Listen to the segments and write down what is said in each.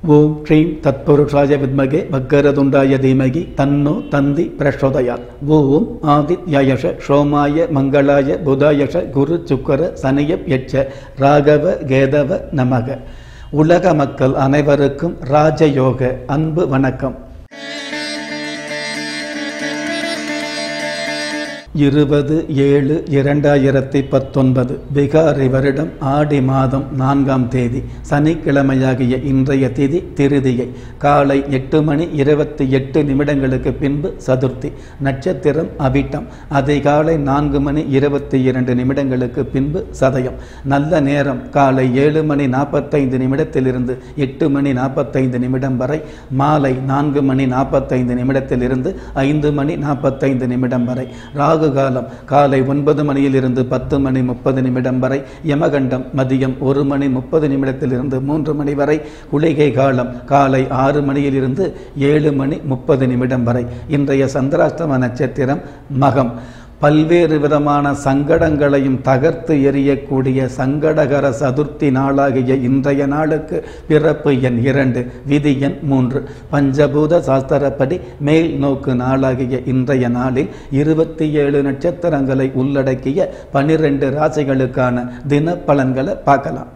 ஓம் ஸ்ரீம் தத்புருஷாய வித்மகே வக்கரதுண்டாய தீமகி தன்னோ தந்தி பிரச்சோதயாத் ஓம் ஆதித்யயஷ சோமாய மங்களாய புதாயஷ குரு சுக்கர சனியப் யட்ச ராகவ கேதவ நமக உலக மக்கள் அனைவருக்கும் ராஜயோக அன்பு வணக்கம் இருபது ஏழு இரண்டாயிரத்தி பத்தொன்பது பிகாரி வருடம் ஆடி மாதம் நான்காம் தேதி சனிக்கிழமையாகிய இன்றைய திதி திருதியை காலை எட்டு மணி இருபத்தி எட்டு நிமிடங்களுக்கு பின்பு சதுர்த்தி நட்சத்திரம் அவிட்டம் அதிகாலை நான்கு மணி இருபத்தி இரண்டு நிமிடங்களுக்கு பின்பு சதயம் நல்ல நேரம் காலை ஏழு மணி நாற்பத்தைந்து நிமிடத்திலிருந்து எட்டு மணி நாற்பத்தைந்து நிமிடம் வரை மாலை நான்கு மணி நாற்பத்தைந்து நிமிடத்திலிருந்து ஐந்து மணி நாற்பத்தைந்து நிமிடம் வரை ராகு காலம் காலை ஒன்பது மணியிலிருந்து பத்து மணி முப்பது நிமிடம் வரை யமகண்டம் மதியம் ஒரு மணி முப்பது நிமிடத்திலிருந்து மூன்று மணி வரை குளிகை காலம் காலை ஆறு மணியிலிருந்து ஏழு மணி முப்பது நிமிடம் வரை இன்றைய சந்திராஷ்டம நட்சத்திரம் மகம் பல்வேறு விதமான சங்கடங்களையும் தகர்த்து எறியக்கூடிய சங்கடகர சதுர்த்தி நாளாகிய இன்றைய நாளுக்கு பிறப்பு எண் இரண்டு விதி எண் மூன்று பஞ்சபூத சாஸ்திரப்படி மேல் நோக்கு நாளாகிய இன்றைய நாளில் இருபத்தி ஏழு நட்சத்திரங்களை உள்ளடக்கிய பனிரெண்டு ராசிகளுக்கான தின பலன்களை பார்க்கலாம்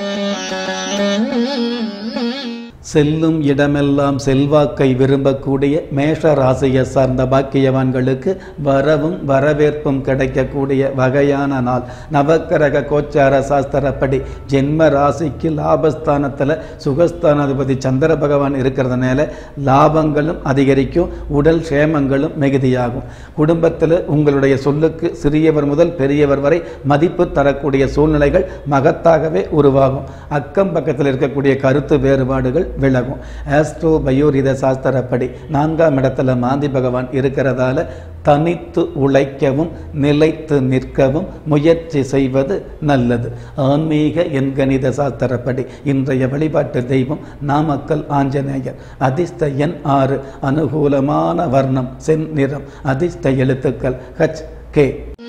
செல்லும் இடமெல்லாம் செல்வாக்கை விரும்பக்கூடிய மேஷ ராசியை சார்ந்த பாக்கியவான்களுக்கு வரவும் வரவேற்பும் கிடைக்கக்கூடிய வகையான நாள் நவக்கிரக கோச்சார சாஸ்திரப்படி ஜென்ம ராசிக்கு லாபஸ்தானத்தில் சுகஸ்தானாதிபதி சந்திர பகவான் இருக்கிறதுனால லாபங்களும் அதிகரிக்கும் உடல் சேமங்களும் மிகுதியாகும் குடும்பத்தில் உங்களுடைய சொல்லுக்கு சிறியவர் முதல் பெரியவர் வரை மதிப்பு தரக்கூடிய சூழ்நிலைகள் மகத்தாகவே உருவாகும் அக்கம் பக்கத்தில் இருக்கக்கூடிய கருத்து வேறுபாடுகள் விலகும் ஆஸ்ட்ரோ பயோரித சாஸ்திரப்படி நான்காம் இடத்துல மாந்தி பகவான் இருக்கிறதால தனித்து உழைக்கவும் நிலைத்து நிற்கவும் முயற்சி செய்வது நல்லது ஆன்மீக எண்கணித சாஸ்திரப்படி இன்றைய வழிபாட்டு தெய்வம் நாமக்கல் ஆஞ்சநேயர் அதிர்ஷ்ட எண் ஆறு அனுகூலமான வர்ணம் செந்நிறம் அதிர்ஷ்ட எழுத்துக்கள் ஹச் கே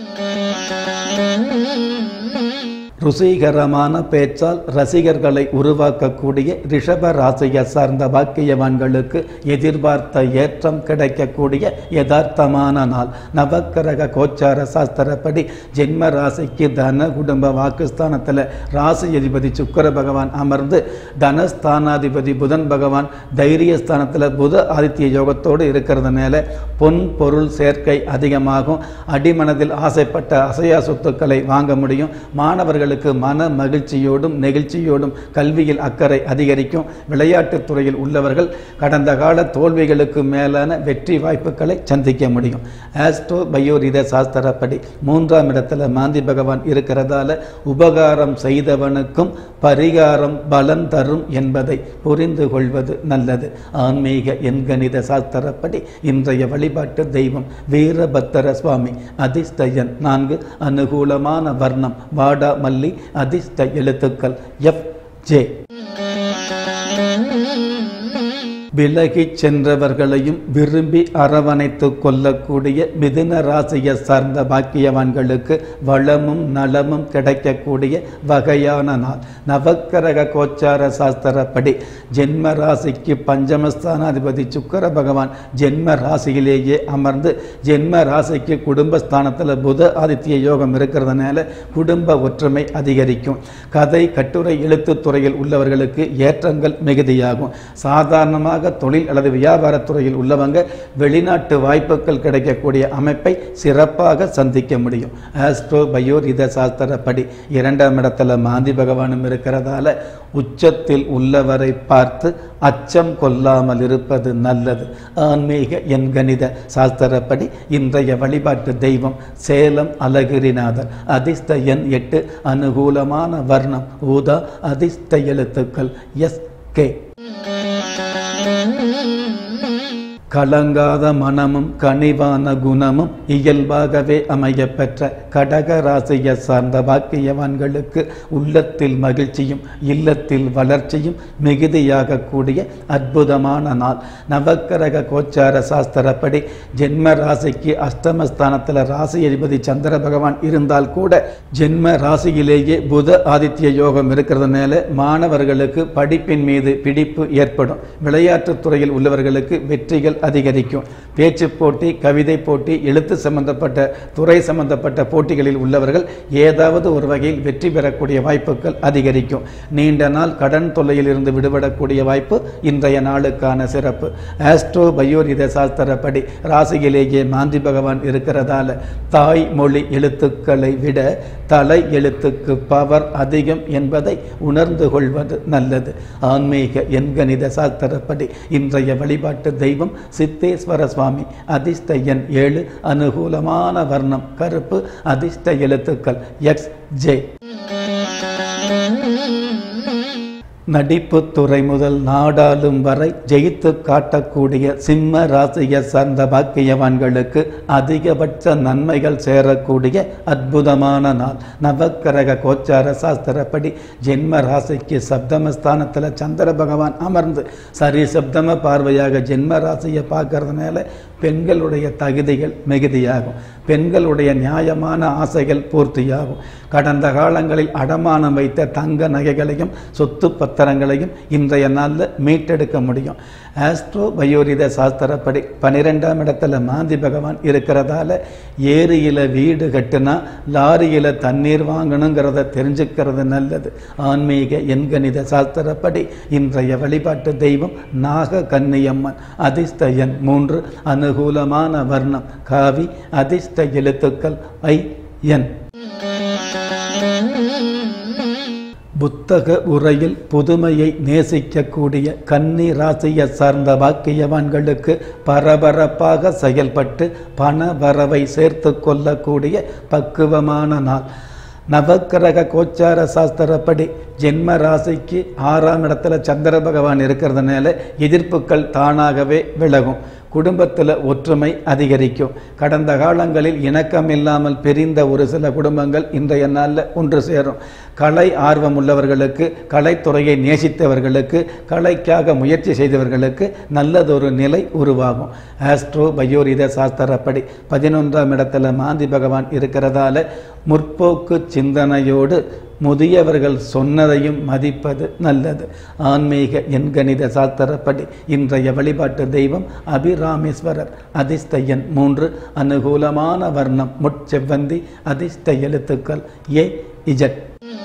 ருசிகரமான பேச்சால் ரசிகர்களை உருவாக்கக்கூடிய ரிஷப ராசியை சார்ந்த பாக்கியவான்களுக்கு எதிர்பார்த்த ஏற்றம் கிடைக்கக்கூடிய யதார்த்தமான நாள் நவக்கிரக கோச்சார சாஸ்திரப்படி ஜென்ம ராசிக்கு தன குடும்ப வாக்குஸ்தானத்தில் ராசி அதிபதி சுக்கர பகவான் அமர்ந்து தனஸ்தானாதிபதி புதன் பகவான் தைரியஸ்தானத்தில் புத ஆதித்ய யோகத்தோடு இருக்கிறதுனால பொன் பொருள் சேர்க்கை அதிகமாகும் அடிமனதில் ஆசைப்பட்ட அசையா சொத்துக்களை வாங்க முடியும் மாணவர்கள் அவர்களுக்கு மன மகிழ்ச்சியோடும் நெகிழ்ச்சியோடும் கல்வியில் அக்கறை அதிகரிக்கும் விளையாட்டுத் துறையில் உள்ளவர்கள் கடந்த கால தோல்விகளுக்கு மேலான வெற்றி வாய்ப்புகளை சந்திக்க முடியும் ஆஸ்ட்ரோ பயோரித சாஸ்திரப்படி மூன்றாம் இடத்துல மாந்தி பகவான் இருக்கிறதால உபகாரம் செய்தவனுக்கும் பரிகாரம் பலன் தரும் என்பதை புரிந்து கொள்வது நல்லது ஆன்மீக எண்கணித சாஸ்திரப்படி இன்றைய வழிபாட்டு தெய்வம் வீரபத்திர சுவாமி அதிர்ஷ்டயன் நான்கு அனுகூலமான வர்ணம் வாடா மல்லி அதிர்ஷ்ட எழுத்துக்கள் எஃப் ஜே விலகிச் சென்றவர்களையும் விரும்பி அரவணைத்து கொள்ளக்கூடிய மிதுன ராசியை சார்ந்த பாக்கியவான்களுக்கு வளமும் நலமும் கிடைக்கக்கூடிய வகையான நாள் நவக்கிரக கோச்சார சாஸ்திரப்படி ஜென்ம ராசிக்கு பஞ்சமஸ்தானாதிபதி சுக்கர பகவான் ஜென்ம ராசியிலேயே அமர்ந்து ஜென்ம ராசிக்கு குடும்பஸ்தானத்தில் புத ஆதித்ய யோகம் இருக்கிறதுனால குடும்ப ஒற்றுமை அதிகரிக்கும் கதை கட்டுரை எழுத்துத் துறையில் உள்ளவர்களுக்கு ஏற்றங்கள் மிகுதியாகும் சாதாரணமாக தொழில் அல்லது வியாபாரத்துறையில் உள்ளவங்க வெளிநாட்டு வாய்ப்புகள் கிடைக்கக்கூடிய அமைப்பை சிறப்பாக சந்திக்க முடியும் ஆஸ்ட்ரோ பயோரித சாஸ்திரப்படி இரண்டாம் இடத்துல மாந்தி பகவானும் இருக்கிறதால உச்சத்தில் உள்ளவரை பார்த்து அச்சம் கொள்ளாமல் இருப்பது நல்லது ஆன்மீக எண்கணித சாஸ்திரப்படி இன்றைய வழிபாட்டு தெய்வம் சேலம் அழகிரிநாதர் அதிர்ஷ்ட எண் எட்டு அனுகூலமான வர்ணம் ஊதா அதிர்ஷ்ட எழுத்துக்கள் எஸ் கே கலங்காத மனமும் கனிவான குணமும் இயல்பாகவே அமையப்பெற்ற கடக ராசியை சார்ந்த பாக்கியவான்களுக்கு உள்ளத்தில் மகிழ்ச்சியும் இல்லத்தில் வளர்ச்சியும் மிகுதியாக கூடிய அற்புதமான நாள் நவக்கிரக கோச்சார சாஸ்திரப்படி ஜென்ம ராசிக்கு அஷ்டமஸ்தானத்தில் ராசி அதிபதி சந்திர பகவான் இருந்தால் கூட ஜென்ம ராசியிலேயே புத ஆதித்ய யோகம் இருக்கிறதுனால மாணவர்களுக்கு படிப்பின் மீது பிடிப்பு ஏற்படும் விளையாட்டுத் துறையில் உள்ளவர்களுக்கு வெற்றிகள் அதிகரிக்கும் பேச்சு போட்டி கவிதை போட்டி எழுத்து சம்பந்தப்பட்ட துறை சம்பந்தப்பட்ட போட்டிகளில் உள்ளவர்கள் ஏதாவது ஒரு வகையில் வெற்றி பெறக்கூடிய வாய்ப்புகள் அதிகரிக்கும் நீண்ட நாள் கடன் தொல்லையில் இருந்து விடுபடக்கூடிய வாய்ப்பு இன்றைய நாளுக்கான சிறப்பு ஆஸ்ட்ரோ பயோரித சாஸ்திரப்படி ராசியிலேயே மாந்தி பகவான் இருக்கிறதால தாய் மொழி எழுத்துக்களை விட தலை எழுத்துக்கு பவர் அதிகம் என்பதை உணர்ந்து கொள்வது நல்லது ஆன்மீக எண்கணித சாஸ்திரப்படி இன்றைய வழிபாட்டு தெய்வம் சித்தேஸ்வர சுவாமி அதிர்ஷ்ட எண் ஏழு அனுகூலமான வர்ணம் கருப்பு அதிர்ஷ்ட எழுத்துக்கள் எக்ஸ் ஜே நடிப்பு துறை முதல் நாடாளும் வரை ஜெயித்து காட்டக்கூடிய சிம்ம ராசியை சார்ந்த பாக்கியவான்களுக்கு அதிகபட்ச நன்மைகள் சேரக்கூடிய அற்புதமான நாள் நவக்கிரக கோச்சார சாஸ்திரப்படி ஜென்ம ராசிக்கு சப்தமஸ்தானத்தில் சந்திர பகவான் அமர்ந்து சரி சப்தம பார்வையாக ஜென்ம ராசியை பார்க்கறதுனால பெண்களுடைய தகுதிகள் மிகுதியாகும் பெண்களுடைய நியாயமான ஆசைகள் பூர்த்தியாகும் கடந்த காலங்களில் அடமானம் வைத்த தங்க நகைகளையும் சொத்து பத்திரங்களையும் இன்றைய நாளில் மீட்டெடுக்க முடியும் ஆஸ்ட்ரோ பயோரித சாஸ்திரப்படி பன்னிரெண்டாம் இடத்துல மாந்தி பகவான் இருக்கிறதால ஏரியில் வீடு கட்டுனா லாரியில் தண்ணீர் வாங்கணுங்கிறத தெரிஞ்சுக்கிறது நல்லது ஆன்மீக எண்கணித சாஸ்திரப்படி இன்றைய வழிபாட்டு தெய்வம் நாக கன்னியம்மன் அதிர்ஷ்ட எண் மூன்று அனுகூலமான வர்ணம் காவி அதிர்ஷ்ட எழுத்துக்கள் ஐ என் புத்தக உரையில் புதுமையை நேசிக்கக்கூடிய கன்னி ராசியை சார்ந்த வாக்கியவான்களுக்கு பரபரப்பாக செயல்பட்டு பண வரவை சேர்த்து கொள்ளக்கூடிய பக்குவமான நாள் நவக்கிரக கோச்சார சாஸ்திரப்படி ஜென்ம ராசிக்கு ஆறாம் இடத்துல சந்திர பகவான் இருக்கிறதுனால எதிர்ப்புகள் தானாகவே விலகும் குடும்பத்தில் ஒற்றுமை அதிகரிக்கும் கடந்த காலங்களில் இணக்கம் இல்லாமல் பிரிந்த ஒரு சில குடும்பங்கள் இன்றைய நாளில் ஒன்று சேரும் கலை ஆர்வம் உள்ளவர்களுக்கு கலைத்துறையை நேசித்தவர்களுக்கு கலைக்காக முயற்சி செய்தவர்களுக்கு நல்லதொரு நிலை உருவாகும் ஆஸ்ட்ரோ பயோரித சாஸ்திரப்படி பதினொன்றாம் இடத்துல மாந்தி பகவான் இருக்கிறதால முற்போக்கு சிந்தனையோடு முதியவர்கள் சொன்னதையும் மதிப்பது நல்லது ஆன்மீக எண்கணித சாஸ்திரப்படி இன்றைய வழிபாட்டு தெய்வம் அபிராமேஸ்வரர் அதிர்ஷ்ட எண் மூன்று அனுகூலமான வர்ணம் முட்செவ்வந்தி அதிர்ஷ்ட எழுத்துக்கள் ஏ இஜட்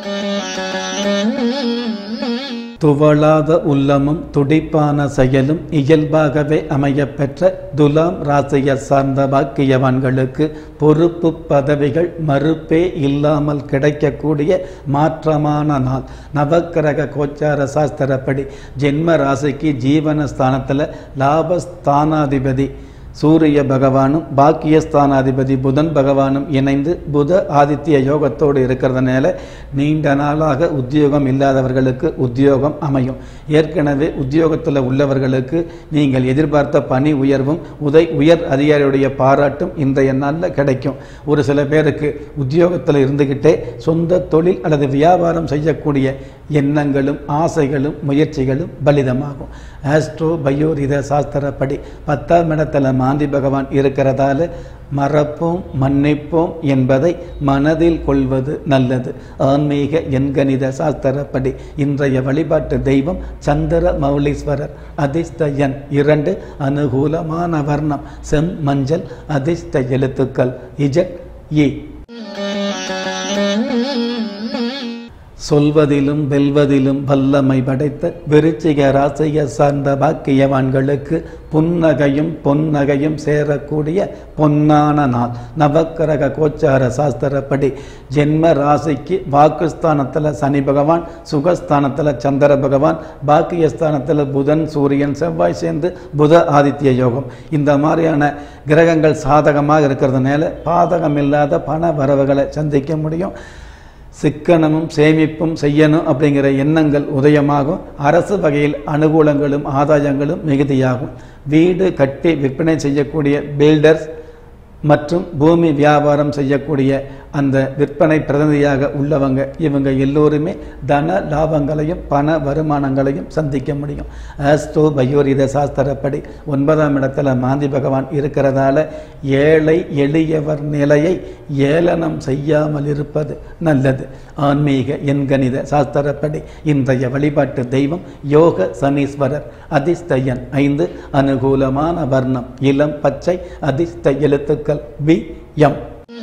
துவளாத உள்ளமும் துடிப்பான செயலும் இயல்பாகவே அமையப்பெற்ற துலாம் ராசியை சார்ந்த பாக்கியவான்களுக்கு பொறுப்பு பதவிகள் மறுப்பே இல்லாமல் கிடைக்கக்கூடிய மாற்றமான நாள் நவக்கிரக கோச்சார சாஸ்திரப்படி ஜென்ம ராசிக்கு ஜீவனஸ்தானத்தில் லாபஸ்தானாதிபதி சூரிய பகவானும் பாக்கியஸ்தானாதிபதி புதன் பகவானும் இணைந்து புத ஆதித்ய யோகத்தோடு இருக்கிறதுனால நீண்ட நாளாக உத்தியோகம் இல்லாதவர்களுக்கு உத்தியோகம் அமையும் ஏற்கனவே உத்தியோகத்தில் உள்ளவர்களுக்கு நீங்கள் எதிர்பார்த்த பணி உயர்வும் உதை உயர் அதிகாரியுடைய பாராட்டும் இன்றைய நாளில் கிடைக்கும் ஒரு சில பேருக்கு உத்தியோகத்தில் இருந்துக்கிட்டே சொந்த தொழில் அல்லது வியாபாரம் செய்யக்கூடிய எண்ணங்களும் ஆசைகளும் முயற்சிகளும் பலிதமாகும் ஆஸ்ட்ரோ பயோரித சாஸ்திரப்படி பத்தாம் இடத்துல மாந்தி பகவான் இருக்கிறதால மறப்போம் மன்னிப்போம் என்பதை மனதில் கொள்வது நல்லது ஆன்மீக எண்கணித சாஸ்திரப்படி இன்றைய வழிபாட்டு தெய்வம் சந்திர மௌலீஸ்வரர் அதிர்ஷ்ட எண் இரண்டு அனுகூலமான வர்ணம் செம் மஞ்சள் அதிர்ஷ்ட எழுத்துக்கள் இஜட் இ சொல்வதிலும் வெல்வதிலும் வல்லமை படைத்த விருச்சிக ராசியை சார்ந்த பாக்கியவான்களுக்கு புன்னகையும் பொன்னகையும் சேரக்கூடிய பொன்னான நாள் நவக்கிரக கோச்சார சாஸ்திரப்படி ஜென்ம ராசிக்கு வாக்குஸ்தானத்தில் சனி பகவான் சுகஸ்தானத்தில் சந்திர பகவான் பாக்கியஸ்தானத்தில் புதன் சூரியன் செவ்வாய் சேர்ந்து புத ஆதித்ய யோகம் இந்த மாதிரியான கிரகங்கள் சாதகமாக இருக்கிறதுனால பாதகம் இல்லாத பண வரவுகளை சந்திக்க முடியும் சிக்கனமும் சேமிப்பும் செய்யணும் அப்படிங்கிற எண்ணங்கள் உதயமாகும் அரசு வகையில் அனுகூலங்களும் ஆதாயங்களும் மிகுதியாகும் வீடு கட்டி விற்பனை செய்யக்கூடிய பில்டர்ஸ் மற்றும் பூமி வியாபாரம் செய்யக்கூடிய அந்த விற்பனை பிரதிநிதியாக உள்ளவங்க இவங்க எல்லோருமே தன லாபங்களையும் பண வருமானங்களையும் சந்திக்க முடியும் ஆஸ்ட்ரோ பயோரித சாஸ்திரப்படி ஒன்பதாம் இடத்துல மாந்தி பகவான் இருக்கிறதால ஏழை எளியவர் நிலையை ஏளனம் செய்யாமல் இருப்பது நல்லது ஆன்மீக எண்கணித சாஸ்திரப்படி இன்றைய வழிபாட்டு தெய்வம் யோக சனீஸ்வரர் அதிர்ஷ்டயன் ஐந்து அனுகூலமான வர்ணம் இளம் பச்சை அதிர்ஷ்ட எழுத்துக்கள் பி எம்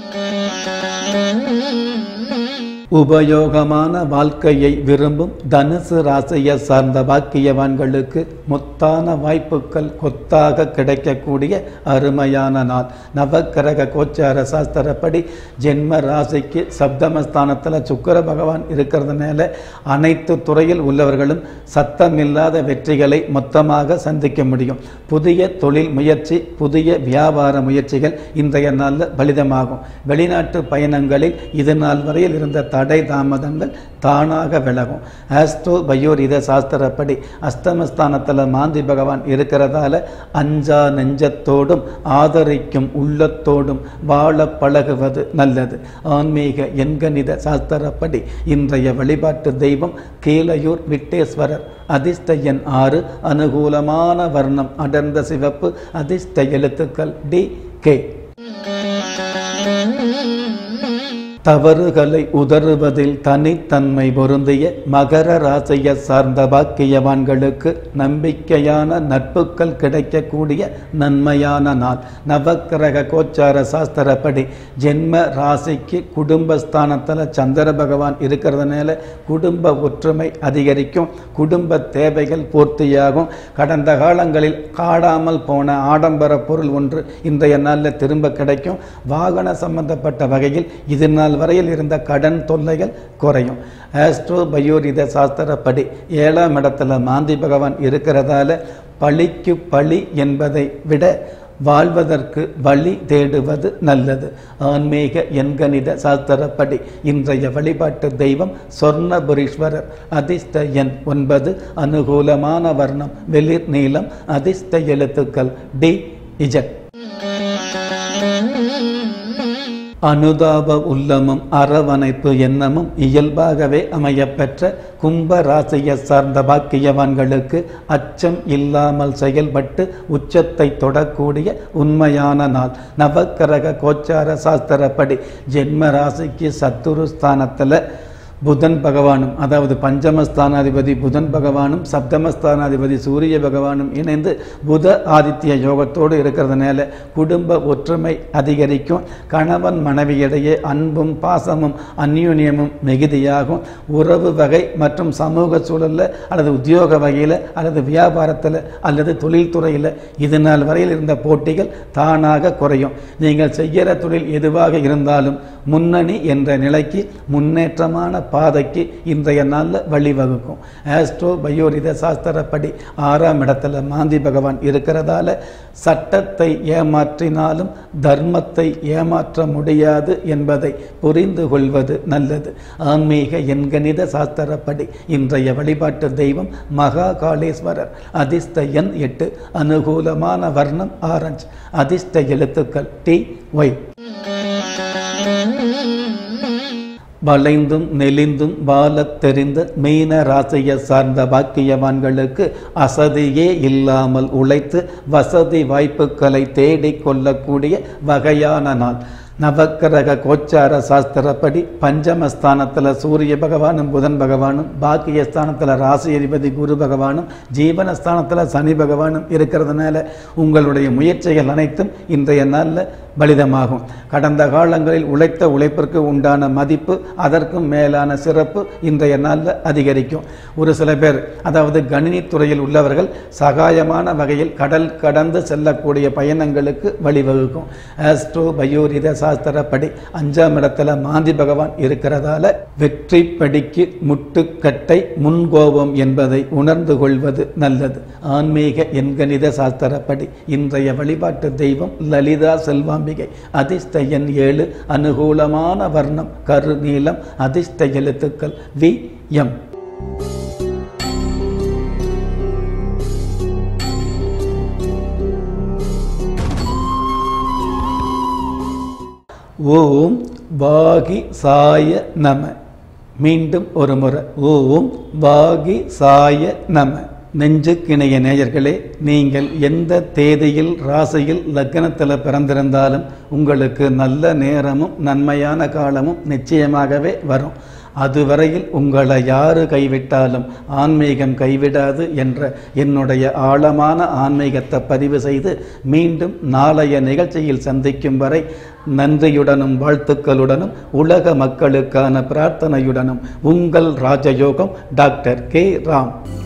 உபயோகமான வாழ்க்கையை விரும்பும் தனுசு ராசியை சார்ந்த பாக்கியவான்களுக்கு முத்தான வாய்ப்புகள் கொத்தாக கிடைக்கக்கூடிய அருமையான நாள் நவக்கிரக கோச்சார சாஸ்திரப்படி ஜென்ம ராசிக்கு சப்தமஸ்தானத்தில் சுக்கர பகவான் இருக்கிறதுனால அனைத்து துறையில் உள்ளவர்களும் சத்தமில்லாத வெற்றிகளை மொத்தமாக சந்திக்க முடியும் புதிய தொழில் முயற்சி புதிய வியாபார முயற்சிகள் இன்றைய நாளில் பலிதமாகும் வெளிநாட்டு பயணங்களில் இது நாள் வரையில் இருந்த தடை தாமதங்கள் தானாக விலகும் ஆஸ்ட்ரோ பயோரித சாஸ்திரப்படி அஸ்தமஸ்தானத்தில் மாந்தி பகவான் இருக்கிறதால அஞ்சா நெஞ்சத்தோடும் ஆதரிக்கும் உள்ளத்தோடும் வாழ பழகுவது நல்லது ஆன்மீக எண்கணித சாஸ்திரப்படி இன்றைய வழிபாட்டு தெய்வம் கீழையூர் விட்டேஸ்வரர் அதிர்ஷ்ட எண் ஆறு அனுகூலமான வர்ணம் அடர்ந்த சிவப்பு அதிர்ஷ்ட எழுத்துக்கள் டி கே தவறுகளை உதறுவதில் தனித்தன்மை பொருந்திய மகர ராசியை சார்ந்த பாக்கியவான்களுக்கு நம்பிக்கையான நட்புகள் கிடைக்கக்கூடிய நன்மையான நாள் நவக்கிரக கோச்சார சாஸ்திரப்படி ஜென்ம ராசிக்கு குடும்பஸ்தானத்தில் சந்திர பகவான் இருக்கிறதுனால குடும்ப ஒற்றுமை அதிகரிக்கும் குடும்ப தேவைகள் பூர்த்தியாகும் கடந்த காலங்களில் காடாமல் போன ஆடம்பர பொருள் ஒன்று இன்றைய நாளில் திரும்ப கிடைக்கும் வாகன சம்பந்தப்பட்ட வகையில் இது நாள் வரையில் இருந்த கடன் தொல்லைகள் குறையும் ஆஸ்ட்ரோ பயோரித சாஸ்திரப்படி ஏழாம் இடத்துல மாந்தி பகவான் இருக்கிறதால பழிக்கு பழி என்பதை விட வாழ்வதற்கு வழி தேடுவது நல்லது ஆன்மீக எண்கணித சாஸ்திரப்படி இன்றைய வழிபாட்டு தெய்வம் சொர்ணபுரீஸ்வரர் அதிர்ஷ்ட எண் ஒன்பது அனுகூலமான வர்ணம் வெளிர் நீளம் அதிர்ஷ்ட எழுத்துக்கள் டி இஜட் அனுதாப உள்ளமும் அரவணைப்பு எண்ணமும் இயல்பாகவே அமையப்பெற்ற கும்ப ராசியை சார்ந்த பாக்கியவான்களுக்கு அச்சம் இல்லாமல் செயல்பட்டு உச்சத்தை தொடக்கூடிய உண்மையான நாள் நவக்கிரக கோச்சார சாஸ்திரப்படி ஜென்ம ராசிக்கு சத்துரு ஸ்தானத்தில் புதன் பகவானும் அதாவது பஞ்சமஸ்தானாதிபதி புதன் பகவானும் சப்தமஸ்தானாதிபதி சூரிய பகவானும் இணைந்து புத ஆதித்ய யோகத்தோடு இருக்கிறதுனால குடும்ப ஒற்றுமை அதிகரிக்கும் கணவன் மனைவியிடையே அன்பும் பாசமும் அந்யூன்யமும் மிகுதியாகும் உறவு வகை மற்றும் சமூக சூழலில் அல்லது உத்தியோக வகையில் அல்லது வியாபாரத்தில் அல்லது தொழில்துறையில் இது நாள் வரையில் இருந்த போட்டிகள் தானாக குறையும் நீங்கள் செய்கிற தொழில் எதுவாக இருந்தாலும் முன்னணி என்ற நிலைக்கு முன்னேற்றமான பாதைக்கு இன்றைய நாளில் வழிவகுக்கும் ஆஸ்ட்ரோ பயோரித சாஸ்திரப்படி ஆறாம் இடத்துல மாந்தி பகவான் இருக்கிறதால சட்டத்தை ஏமாற்றினாலும் தர்மத்தை ஏமாற்ற முடியாது என்பதை புரிந்து கொள்வது நல்லது ஆன்மீக எண்கணித சாஸ்திரப்படி இன்றைய வழிபாட்டு தெய்வம் மகா காளேஸ்வரர் அதிர்ஷ்ட எண் எட்டு அனுகூலமான வர்ணம் ஆரஞ்சு அதிர்ஷ்ட எழுத்துக்கள் டி ஒய் வளைந்தும் நெளிந்தும் வாழத் தெரிந்த மீன ராசியை சார்ந்த பாக்கியவான்களுக்கு அசதியே இல்லாமல் உழைத்து வசதி வாய்ப்புகளை தேடிக் கொள்ளக்கூடிய வகையான நாள் நவக்கிரக கோச்சார சாஸ்திரப்படி பஞ்சமஸ்தானத்தில் சூரிய பகவானும் புதன் பகவானும் பாக்கியஸ்தானத்தில் ராசி அதிபதி குரு பகவானும் ஜீவனஸ்தானத்தில் சனி பகவானும் இருக்கிறதுனால உங்களுடைய முயற்சிகள் அனைத்தும் இன்றைய நாளில் பலிதமாகும் கடந்த காலங்களில் உழைத்த உழைப்பிற்கு உண்டான மதிப்பு அதற்கும் மேலான சிறப்பு இன்றைய நாளில் அதிகரிக்கும் ஒரு சில பேர் அதாவது கணினித்துறையில் உள்ளவர்கள் சகாயமான வகையில் கடல் கடந்து செல்லக்கூடிய பயணங்களுக்கு வழிவகுக்கும் ஆஸ்ட்ரோ பயோரித சாஸ்திரப்படி அஞ்சாம் இடத்துல மாந்தி பகவான் இருக்கிறதால வெற்றி படிக்கு முட்டுக்கட்டை முன்கோபம் என்பதை உணர்ந்து கொள்வது நல்லது ஆன்மீக எண்கணித சாஸ்திரப்படி இன்றைய வழிபாட்டு தெய்வம் லலிதா செல்வாம் மூகாம்பிகை அதிர்ஷ்ட எண் ஏழு அனுகூலமான வர்ணம் கரு நீளம் அதிர்ஷ்ட எழுத்துக்கள் வி எம் ஓம் வாகி சாய நம மீண்டும் ஒரு முறை ஓம் வாகி சாய நம நெஞ்சுக்கிணைய நேயர்களே நீங்கள் எந்த தேதியில் ராசியில் லக்னத்தில் பிறந்திருந்தாலும் உங்களுக்கு நல்ல நேரமும் நன்மையான காலமும் நிச்சயமாகவே வரும் அதுவரையில் உங்களை யாரு கைவிட்டாலும் ஆன்மீகம் கைவிடாது என்ற என்னுடைய ஆழமான ஆன்மீகத்தை பதிவு செய்து மீண்டும் நாளைய நிகழ்ச்சியில் சந்திக்கும் வரை நன்றியுடனும் வாழ்த்துக்களுடனும் உலக மக்களுக்கான பிரார்த்தனையுடனும் உங்கள் ராஜயோகம் டாக்டர் கே ராம்